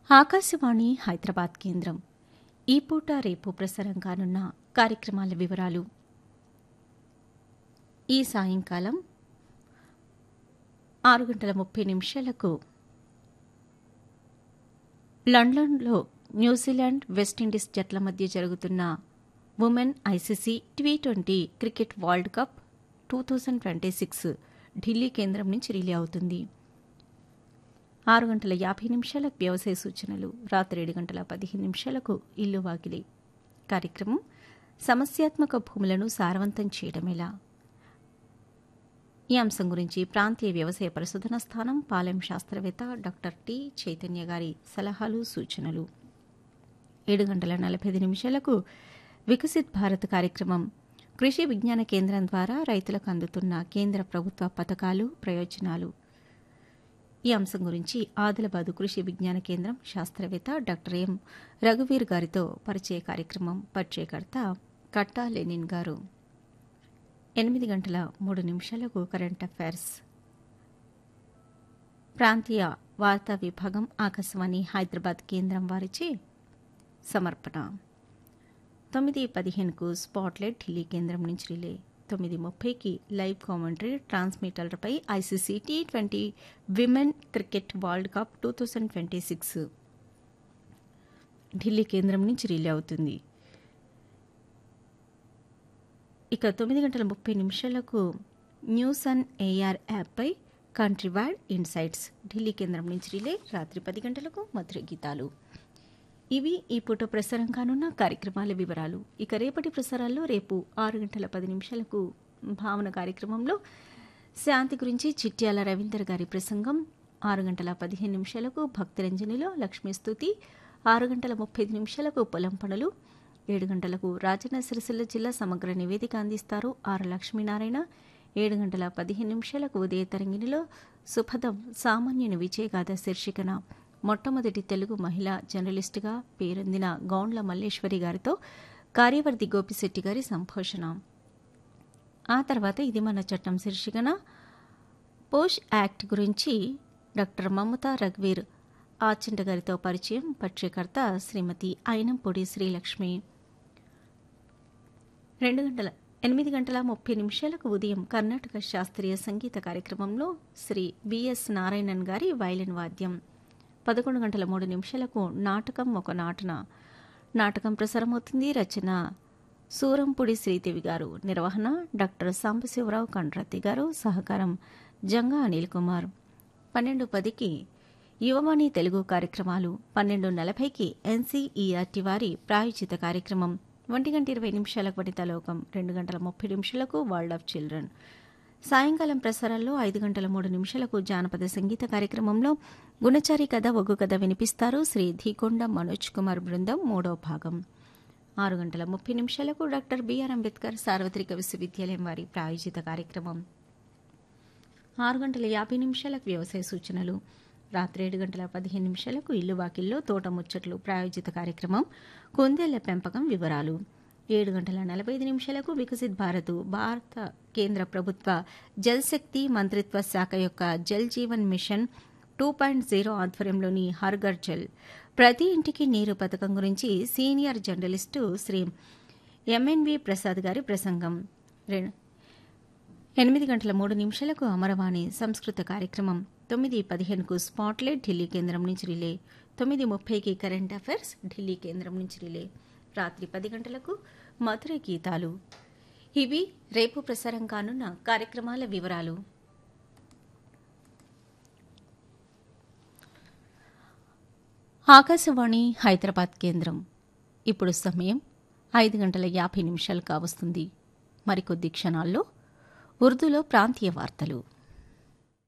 ఆకాశవాణి హైదరాబాద్ కేంద్రం ఈ పూట రేపు ప్రసారం కానున్న కార్యక్రమాల వివరాలు ఈ సాయంకాలం ఆరు గంటల ముప్పై నిమిషాలకు లండన్లో న్యూజిలాండ్ వెస్టిండీస్ జట్ల మధ్య జరుగుతున్న women ICC T twenty cricket world cup two thousand twenty six Delhi కేంద్రం నుంచి రిలే అవుతుంది ఆరు గంటల యాభై నిమిషాలకు వ్యవసాయ సూచనలు రాత్రి ఏడు గంటల పదిహేను నిమిషాలకు ఇల్లు వాకిలి కార్యక్రమం సమస్యాత్మక భూములను సారవంతం చేయడమేలా ఈ అంశం గురించి ప్రాంతీయ వ్యవసాయ పరిశోధన స్థానం పాలెం శాస్త్రవేత్త డాక్టర్ టి చైతన్య గారి సలహాలు సూచనలు ఏడు గంటల నలభై ఐదు నిమిషాలకు వికసిత్ భారత్ కార్యక్రమం కృషి విజ్ఞాన కేంద్రం ద్వారా రైతులకు అందుతున్న కేంద్ర ప్రభుత్వ పథకాలు ప్రయోజనాలు ఈ అంశం గురించి ఆదిలాబాదు కృషి విజ్ఞాన కేంద్రం శాస్త్రవేత్త డాక్టర్ ఎం రఘువీర్ గారితో పరిచయ కార్యక్రమం పరిచయకర్త కట్టా లెనిన్ గారు ఎనిమిది గంటల మూడు నిమిషాలకు కరెంట్ అఫైర్స్ ప్రాంతీయ వార్తా విభాగం ఆకాశవాణి హైదరాబాద్ కేంద్రం వారిచే సమర్పణ తొమ్మిది పదిహేనుకు స్పాట్లైట్ ఢిల్లీ కేంద్రం నుంచి రిలే తొమ్మిది ముప్పైకి లైవ్ కామెంటరీ ట్రాన్స్మిటర్పై ICC T twenty women cricket world cup two thousand twenty six Delhi కేంద్రం నుంచి రిలే అవుతుంది ఇక తొమ్మిది గంటల ముప్పై నిమిషాలకు న్యూస్ అండ్ ఏఆర్ యాప్పై కంట్రీ వైడ్ ఇన్సైట్స్ ఢిల్లీ కేంద్రం నుంచి రిలే రాత్రి పది గంటలకు మధుర గీతాలు ఇవి ఈ పూట ప్రసారం కానున్న కార్యక్రమాల వివరాలు ఇక రేపటి ప్రసారాల్లో రేపు ఆరు గంటల పది నిమిషాలకు భావన కార్యక్రమంలో శాంతి గురించి చిట్యాల రవీందర్ గారి ప్రసంగం ఆరు గంటల పదిహేను నిమిషాలకు భక్తిరంజనిలో లక్ష్మీ స్తుతి ఆరు గంటల ముప్పై ఐదు నిమిషాలకు పొలం పనులు ఏడు గంటలకు రాజన్న సిరిసిల్ల జిల్లా సమగ్ర నివేదిక అందిస్తారు ఆరు లక్ష్మీనారాయణ ఏడు గంటల పదిహేను నిమిషాలకు ఉదయ తరంగిణిలో సుభదం సామాన్యుని విజయగాథ శీర్షికన మొట్టమొదటి తెలుగు మహిళా జర్నలిస్టుగా పేరొందిన గౌండ్ల మల్లేశ్వరి గారితో కార్యవర్తి గోపిశెట్టి గారి సంభాషణ ఆ తర్వాత ఇది మన చట్టం శీర్షికన పోష్ యాక్ట్ గురించి డాక్టర్ మమతా రఘ్వీర్ ఆచంట గారితో పరిచయం పరిచయకర్త శ్రీమతి అయినంపొడి శ్రీలక్ష్మి రెండు గంటల ఎనిమిది గంటల ముప్పై నిమిషాలకు ఉదయం కర్ణాటక శాస్త్రీయ సంగీత కార్యక్రమంలో శ్రీ విఎస్ నారాయణన్ గారి వైలిన్ వాద్యం పదకొండు గంటల మూడు నిమిషాలకు నాటకం ఒక నాటన నాటకం ప్రసారమవుతుంది రచన సూరంపుడి శ్రీదేవి గారు నిర్వహణ డాక్టర్ సాంబశివరావు కండ్రత్తి గారు సహకారం జంగా అనిల్ కుమార్ పన్నెండు పదికి యువవాణి తెలుగు కార్యక్రమాలు పన్నెండు నలభైకి ఎన్సీఈఆర్టీ వారి ప్రాయోజిత కార్యక్రమం ఒంటి గంట ఇరవై నిమిషాలకు వనితాలోకం రెండు గంటల ముప్పై నిమిషాలకు వరల్డ్ ఆఫ్ చిల్డ్రన్ సాయంకాలం ప్రసారాల్లో ఐదు గంటల మూడు నిమిషాలకు జానపద సంగీత కార్యక్రమంలో గుణచారి కథ ఒగ్గు కథ వినిపిస్తారు శ్రీ ధీకొండ మనోజ్ కుమార్ బృందం మూడో భాగం ఆరు గంటల ముప్పై నిమిషాలకు డాక్టర్ బిఆర్ అంబేద్కర్ సార్వత్రిక విశ్వవిద్యాలయం వారి ప్రాయోజిత కార్యక్రమం ఆరు గంటల యాభై నిమిషాలకు వ్యవసాయ సూచనలు రాత్రి ఏడు గంటల పదిహేను నిమిషాలకు ఇల్లు వాకిల్లో తోట ముచ్చట్లు ప్రాయోజిత కార్యక్రమం కుందేళ్ల పెంపకం వివరాలు ఏడు గంటల నలభై ఐదు నిమిషాలకు వికసిత్ భారత్ భారత కేంద్ర ప్రభుత్వ జల్ శక్తి మంత్రిత్వ శాఖ యొక్క Jal Jeevan mission two point zero ఆధ్వర్యంలోని హర్ఘర్ జల్ ప్రతి ఇంటికి నీరు పథకం గురించి senior journalist Shri MNV Prasad గారి ప్రసంగం ఎనిమిది గంటల మూడు నిమిషాలకు అమరవాణి సంస్కృత కార్యక్రమం తొమ్మిది పదిహేనుకు స్పాట్లైట్ ఢిల్లీ కేంద్రం నుంచి రిలే తొమ్మిది ముప్పైకి కరెంట్ అఫైర్స్ ఢిల్లీ కేంద్రం నుంచి రిలే రాత్రి పది గంటలకు మధుర గీతాలు ఇవి రేపు ప్రసారం కానున్న కార్యక్రమాల వివరాలు ఆకాశవాణి హైదరాబాద్ కేంద్రం ఇప్పుడు సమయం ఐదు గంటల యాభై నిమిషాలు కావస్తుంది మరికొద్ది క్షణాల్లో ఉర్దూలో ప్రాంతీయ వార్తలు